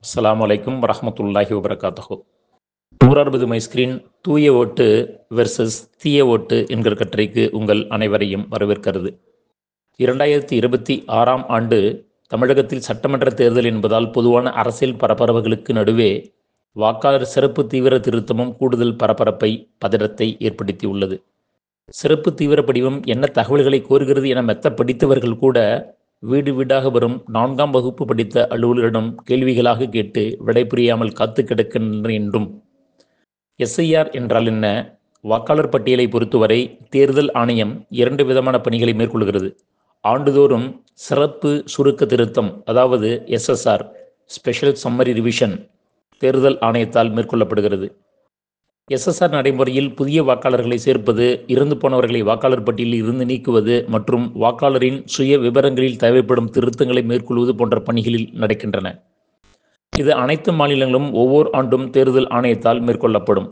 அஸ்ஸலாமு அலைக்கும் வரஹ்மத்துல்லாஹி வபரகாத்துஹு நூறாறுபது மை ஸ்கிரீன் தூய ஓட்டு வெர்சஸ் தீய ஓட்டு என்கிற கட்டுரைக்கு உங்கள் அனைவரையும் வரவேற்கிறது இரண்டாயிரத்தி இருபத்தி ஆறாம் ஆண்டு தமிழகத்தில் சட்டமன்ற தேர்தல் என்பதால் பொதுவான அரசியல் பரபரப்புகளுக்கு நடுவே வாக்காளர் சிறப்பு தீவிர திருத்தமும் கூடுதல் பரபரப்பை பதற்றத்தை ஏற்படுத்தியுள்ளது சிறப்பு தீவிர படிவம் என்ன தகவல்களை கோருகிறது என மெத்த படித்தவர்கள் கூட வீடு வீடாக வரும் நான்காம் வகுப்பு படித்த அலுவலரிடம் கேள்விகளாக கேட்டு விடை புரியாமல் காத்து கிடக்கின்றனர் என்றும் எஸ்ஐஆர் என்றால் என்ன வாக்காளர் பட்டியலை பொறுத்தவரை தேர்தல் ஆணையம் இரண்டு விதமான பணிகளை மேற்கொள்கிறது ஆண்டுதோறும் சிறப்பு சுருக்க திருத்தம் அதாவது எஸ்எஸ்ஆர் ஸ்பெஷல் சம்மரி ரிவிஷன் தேர்தல் ஆணையத்தால் மேற்கொள்ளப்படுகிறது எஸ்எஸ்ஆர் நடைமுறையில் புதிய வாக்காளர்களை சேர்ப்பது இறந்து போனவர்களை வாக்காளர் பட்டியலில் இருந்து நீக்குவது மற்றும் வாக்காளரின் சுய விவரங்களில் தேவைப்படும் திருத்தங்களை மேற்கொள்வது போன்ற பணிகளில் நடக்கின்றன இது அனைத்து மாநிலங்களும் ஒவ்வொரு ஆண்டும் தேர்தல் ஆணையத்தால் மேற்கொள்ளப்படும்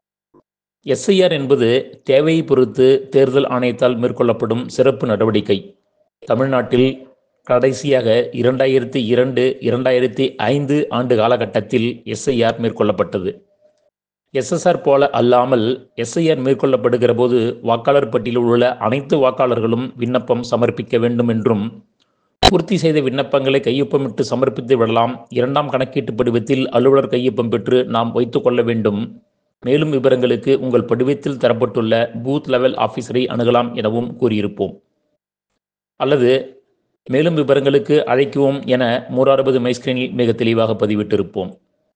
எஸ்ஐஆர் என்பது தேவையை பொறுத்து தேர்தல் ஆணையத்தால் மேற்கொள்ளப்படும் சிறப்பு நடவடிக்கை தமிழ்நாட்டில் கடைசியாக இரண்டாயிரத்தி இரண்டு இரண்டாயிரத்தி ஐந்து ஆண்டு காலகட்டத்தில் எஸ்ஐஆர் மேற்கொள்ளப்பட்டது எஸ்எஸ்ஆர் போல அல்லாமல் எஸ்ஐஆர் மேற்கொள்ளப்படுகிற போது வாக்காளர் பட்டியலில் உள்ள அனைத்து வாக்காளர்களும் விண்ணப்பம் சமர்ப்பிக்க வேண்டும் என்றும் பூர்த்தி செய்த விண்ணப்பங்களை கையொப்பமிட்டு சமர்ப்பித்து விடலாம் இரண்டாம் கணக்கீட்டு படிவத்தில் அலுவலர் கையொப்பம் பெற்று நாம் வைத்துக்கொள்ள வேண்டும் மேலும் விவரங்களுக்கு உங்கள் படிவத்தில் தரப்பட்டுள்ள பூத் லெவல் ஆஃபீஸரை அணுகலாம் எனவும் கூறியிருப்போம் அல்லது மேலும் விவரங்களுக்கு அழைக்கவும் என மூறாறுபது மைஸ்கிரீனில் மிக தெளிவாக பதிவிட்டிருப்போம்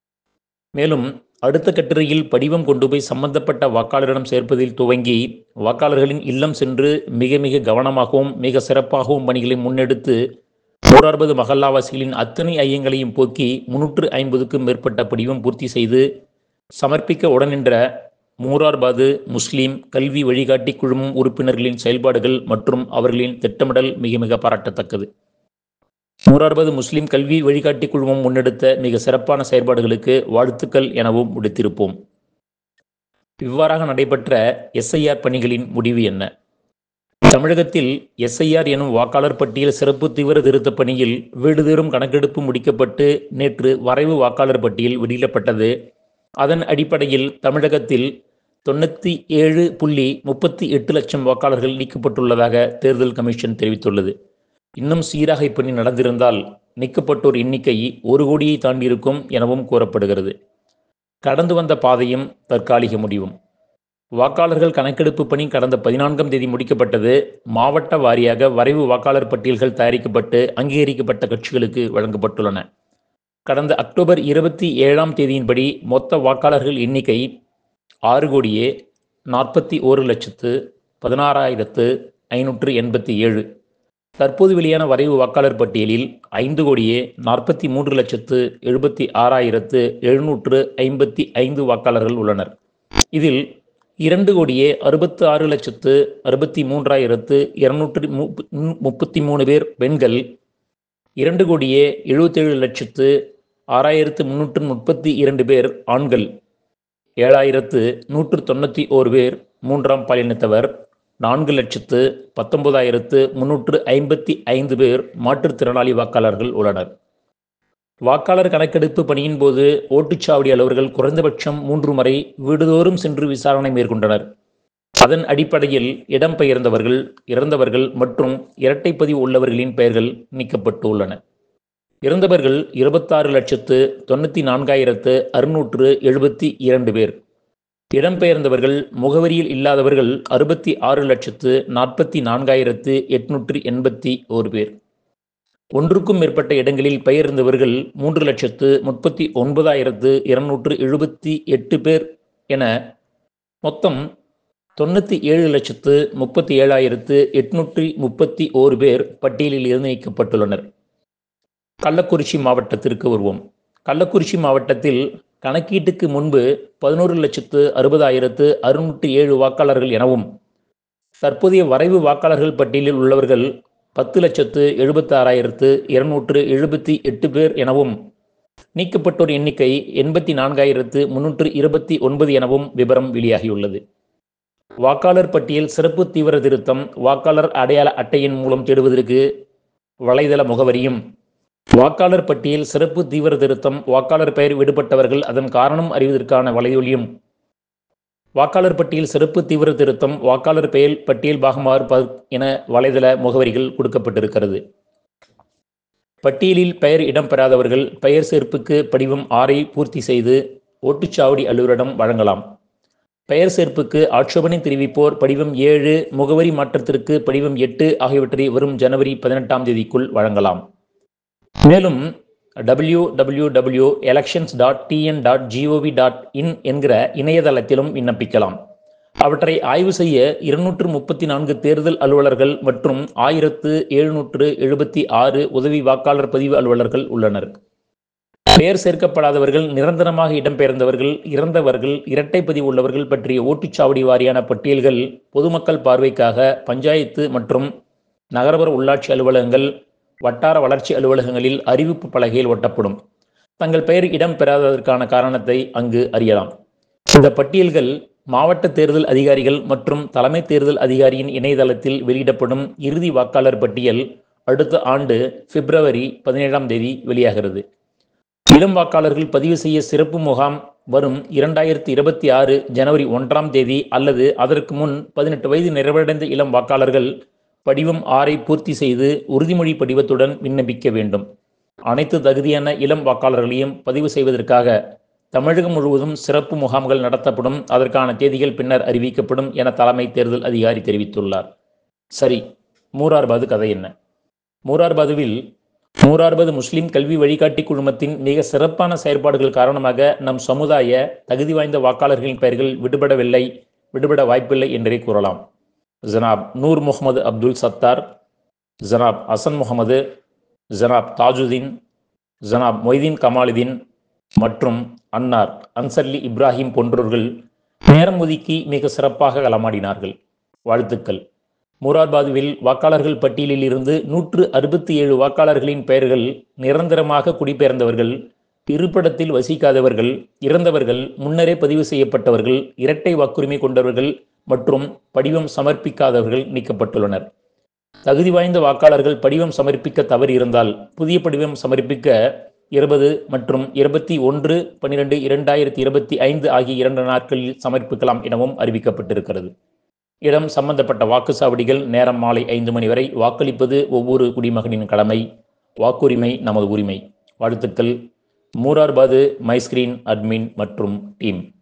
மேலும் அடுத்த கட்டுரையில் படிவம் கொண்டு போய் சம்பந்தப்பட்ட வாக்காளரிடம் சேர்ப்பதில் துவங்கி வாக்காளர்களின் இல்லம் சென்று மிக மிக கவனமாகவும் மிக சிறப்பாகவும் பணிகளை முன்னெடுத்து நூறாறுபது மகல்லாவாசிகளின் அத்தனை ஐயங்களையும் போக்கி முன்னூற்று ஐம்பதுக்கும் மேற்பட்ட படிவம் பூர்த்தி செய்து சமர்ப்பிக்க உடனின்ற மூரார்பாது முஸ்லீம் கல்வி வழிகாட்டி குழுமம் உறுப்பினர்களின் செயல்பாடுகள் மற்றும் அவர்களின் திட்டமிடல் மிக மிக பாராட்டத்தக்கது நூறாறுபது முஸ்லிம் கல்வி வழிகாட்டி குழுமம் முன்னெடுத்த மிக சிறப்பான செயல்பாடுகளுக்கு வாழ்த்துக்கள் எனவும் முடித்திருப்போம் இவ்வாறாக நடைபெற்ற எஸ்ஐஆர் பணிகளின் முடிவு என்ன தமிழகத்தில் எஸ்ஐஆர் எனும் வாக்காளர் பட்டியல் சிறப்பு தீவிர திருத்த பணியில் வீடுதோறும் கணக்கெடுப்பு முடிக்கப்பட்டு நேற்று வரைவு வாக்காளர் பட்டியல் வெளியிடப்பட்டது அதன் அடிப்படையில் தமிழகத்தில் தொண்ணூற்றி ஏழு புள்ளி முப்பத்தி எட்டு லட்சம் வாக்காளர்கள் நீக்கப்பட்டுள்ளதாக தேர்தல் கமிஷன் தெரிவித்துள்ளது இன்னும் சீராக இப்பணி நடந்திருந்தால் நீக்கப்பட்டோர் எண்ணிக்கை ஒரு கோடியை தாண்டியிருக்கும் எனவும் கூறப்படுகிறது கடந்து வந்த பாதையும் தற்காலிக முடிவும் வாக்காளர்கள் கணக்கெடுப்பு பணி கடந்த பதினான்காம் தேதி முடிக்கப்பட்டது மாவட்ட வாரியாக வரைவு வாக்காளர் பட்டியல்கள் தயாரிக்கப்பட்டு அங்கீகரிக்கப்பட்ட கட்சிகளுக்கு வழங்கப்பட்டுள்ளன கடந்த அக்டோபர் இருபத்தி ஏழாம் தேதியின்படி மொத்த வாக்காளர்கள் எண்ணிக்கை ஆறு கோடியே நாற்பத்தி ஓரு லட்சத்து பதினாறாயிரத்து ஐநூற்று எண்பத்தி ஏழு தற்போது வெளியான வரைவு வாக்காளர் பட்டியலில் ஐந்து கோடியே நாற்பத்தி மூன்று லட்சத்து எழுபத்தி ஆறாயிரத்து எழுநூற்று ஐம்பத்தி ஐந்து வாக்காளர்கள் உள்ளனர் இதில் இரண்டு கோடியே அறுபத்து ஆறு லட்சத்து அறுபத்தி மூன்றாயிரத்து இருநூற்றி முப்பத்தி மூணு பேர் பெண்கள் இரண்டு கோடியே எழுபத்தேழு லட்சத்து ஆறாயிரத்து முன்னூற்று முப்பத்தி இரண்டு பேர் ஆண்கள் ஏழாயிரத்து நூற்று தொண்ணூற்றி ஓரு பேர் மூன்றாம் பாலினத்தவர் நான்கு லட்சத்து பத்தொன்பதாயிரத்து முன்னூற்று ஐம்பத்தி ஐந்து பேர் மாற்றுத்திறனாளி வாக்காளர்கள் உள்ளனர் வாக்காளர் கணக்கெடுப்பு பணியின் போது ஓட்டுச்சாவடி அலுவலர்கள் குறைந்தபட்சம் மூன்று முறை வீடுதோறும் சென்று விசாரணை மேற்கொண்டனர் அதன் அடிப்படையில் இடம்பெயர்ந்தவர்கள் இறந்தவர்கள் மற்றும் இரட்டைப்பதிவு உள்ளவர்களின் பெயர்கள் நீக்கப்பட்டு உள்ளன இறந்தவர்கள் இருபத்தாறு லட்சத்து தொண்ணூற்றி நான்காயிரத்து அறுநூற்று எழுபத்தி இரண்டு பேர் இடம்பெயர்ந்தவர்கள் முகவரியில் இல்லாதவர்கள் அறுபத்தி ஆறு லட்சத்து நாற்பத்தி நான்காயிரத்து எட்நூற்றி எண்பத்தி ஓரு பேர் ஒன்றுக்கும் மேற்பட்ட இடங்களில் பெயர்ந்தவர்கள் மூன்று லட்சத்து முப்பத்தி ஒன்பதாயிரத்து இருநூற்று எழுபத்தி எட்டு பேர் என மொத்தம் தொண்ணூற்றி ஏழு லட்சத்து முப்பத்தி ஏழாயிரத்து எட்நூற்றி முப்பத்தி ஓரு பேர் பட்டியலில் இருந்து நீக்கப்பட்டுள்ளனர் கள்ளக்குறிச்சி மாவட்டத்திற்கு வருவோம் கள்ளக்குறிச்சி மாவட்டத்தில் கணக்கீட்டுக்கு முன்பு பதினோரு லட்சத்து அறுபதாயிரத்து அறுநூற்றி ஏழு வாக்காளர்கள் எனவும் தற்போதைய வரைவு வாக்காளர்கள் பட்டியலில் உள்ளவர்கள் பத்து லட்சத்து எழுபத்தி ஆறாயிரத்து இருநூற்று எழுபத்தி எட்டு பேர் எனவும் நீக்கப்பட்டோர் எண்ணிக்கை எண்பத்தி நான்காயிரத்து முன்னூற்று இருபத்தி ஒன்பது எனவும் விவரம் வெளியாகியுள்ளது வாக்காளர் பட்டியல் சிறப்பு தீவிர திருத்தம் வாக்காளர் அடையாள அட்டையின் மூலம் தேடுவதற்கு வலைதள முகவரியும் வாக்காளர் பட்டியல் சிறப்பு தீவிர திருத்தம் வாக்காளர் பெயர் விடுபட்டவர்கள் அதன் காரணம் அறிவதற்கான வலையொலியும் வாக்காளர் பட்டியல் சிறப்பு தீவிர திருத்தம் வாக்காளர் பெயர் பட்டியல் பாகமார் என வலைதள முகவரிகள் கொடுக்கப்பட்டிருக்கிறது பட்டியலில் பெயர் இடம்பெறாதவர்கள் பெயர் சேர்ப்புக்கு படிவம் ஆறை பூர்த்தி செய்து ஓட்டுச்சாவடி அலுவலரிடம் வழங்கலாம் பெயர் சேர்ப்புக்கு ஆட்சேபனை தெரிவிப்போர் படிவம் ஏழு முகவரி மாற்றத்திற்கு படிவம் எட்டு ஆகியவற்றை வரும் ஜனவரி பதினெட்டாம் தேதிக்குள் வழங்கலாம் மேலும் W W W elections dot TN dot gov dot in என்கிற இணையதளத்திலும் விண்ணப்பிக்கலாம் அவற்றை ஆய்வு செய்ய இருநூற்று முப்பத்தி நான்கு தேர்தல் அலுவலர்கள் மற்றும் ஆயிரத்து எழுநூற்று எழுபத்தி ஆறு உதவி வாக்காளர் பதிவு அலுவலர்கள் உள்ளனர் பெயர் சேர்க்கப்படாதவர்கள் நிரந்தரமாக இடம்பெயர்ந்தவர்கள் இறந்தவர்கள் இரட்டை பதிவு உள்ளவர்கள் பற்றிய ஓட்டுச்சாவடி வாரியான பட்டியல்கள் பொதுமக்கள் பார்வைக்காக பஞ்சாயத்து மற்றும் நகர்ப்புற உள்ளாட்சி அலுவலகங்கள் வட்டார வளர்ச்சி அலுவலகங்களில் அறிவிப்பு பலகையில் ஒட்டப்படும் தங்கள் பெயர் இடம்பெறாததற்கான காரணத்தை அங்கு அறியலாம் இந்த பட்டியல்கள் மாவட்ட தேர்தல் அதிகாரிகள் மற்றும் தலைமை தேர்தல் அதிகாரியின் இணையதளத்தில் வெளியிடப்படும் இறுதி வாக்காளர் பட்டியல் அடுத்த ஆண்டு பிப்ரவரி பதினேழாம் தேதி வெளியாகிறது இளம் வாக்காளர்கள் பதிவு செய்ய சிறப்பு முகாம் வரும் இரண்டாயிரத்தி இருபத்தி ஆறு ஜனவரி ஒன்றாம் தேதி அல்லது அதற்கு முன் பதினெட்டு வயது நிறைவடைந்த இளம் வாக்காளர்கள் படிவம் ஆறை பூர்த்தி செய்து உறுதிமொழி படிவத்துடன் விண்ணப்பிக்க வேண்டும் அனைத்து தகுதியான இளம் வாக்காளர்களையும் பதிவு செய்வதற்காக தமிழகம் முழுவதும் சிறப்பு முகாம்கள் நடத்தப்படும் அதற்கான தேதிகள் பின்னர் அறிவிக்கப்படும் என தலைமை தேர்தல் அதிகாரி தெரிவித்துள்ளார் சரி மூரார்பாது கதை என்ன மூரார்பாதுவில் மூரார்பது முஸ்லிம் கல்வி வழிகாட்டி குழுமத்தின் மிக சிறப்பான செயற்பாடுகள் காரணமாக நம் சமுதாய தகுதி வாய்ந்த வாக்காளர்களின் பெயர்கள் விடுபடவில்லை விடுபட வாய்ப்பில்லை என்றே கூறலாம் ஜனாப் நூர் முகமது அப்துல் சத்தார் ஜனாப் ஹசன் முகமது ஜனாப் தாஜுதீன் ஜனாப் மொய்தீன் கமாலுதீன் மற்றும் அன்னார் அன்சர்லி இப்ராஹிம் போன்றோர்கள் நேரம் ஒதுக்கி மிக சிறப்பாக களமாடினார்கள் வாழ்த்துக்கள் மூரார்பாதுவில் வாக்காளர்கள் பட்டியலில் இருந்து நூற்று அறுபத்தி ஏழு வாக்காளர்களின் பெயர்கள் நிரந்தரமாக குடிபெயர்ந்தவர்கள் இருப்பிடத்தில் வசிக்காதவர்கள் இறந்தவர்கள் முன்னரே பதிவு செய்யப்பட்டவர்கள் இரட்டை வாக்குரிமை கொண்டவர்கள் மற்றும் படிவம் சமர்ப்பிக்காதவர்கள் நீக்கப்பட்டுள்ளனர் தகுதி வாய்ந்த வாக்காளர்கள் படிவம் சமர்ப்பிக்க தவறி இருந்தால் புதிய படிவம் சமர்ப்பிக்க இருபது மற்றும் இருபத்தி ஒன்று பன்னிரெண்டு இரண்டாயிரத்தி இருபத்தி ஐந்து ஆகிய இரண்டு நாட்களில் சமர்ப்பிக்கலாம் எனவும் அறிவிக்கப்பட்டிருக்கிறது இடம் சம்பந்தப்பட்ட வாக்குச்சாவடிகள் நேரம் மாலை ஐந்து மணி வரை வாக்களிப்பது ஒவ்வொரு குடிமகனின் கடமை வாக்குரிமை நமது உரிமை வாழ்த்துக்கள் மூரார்பாது மைஸ்கிரீன் அட்மின் மற்றும் டீம்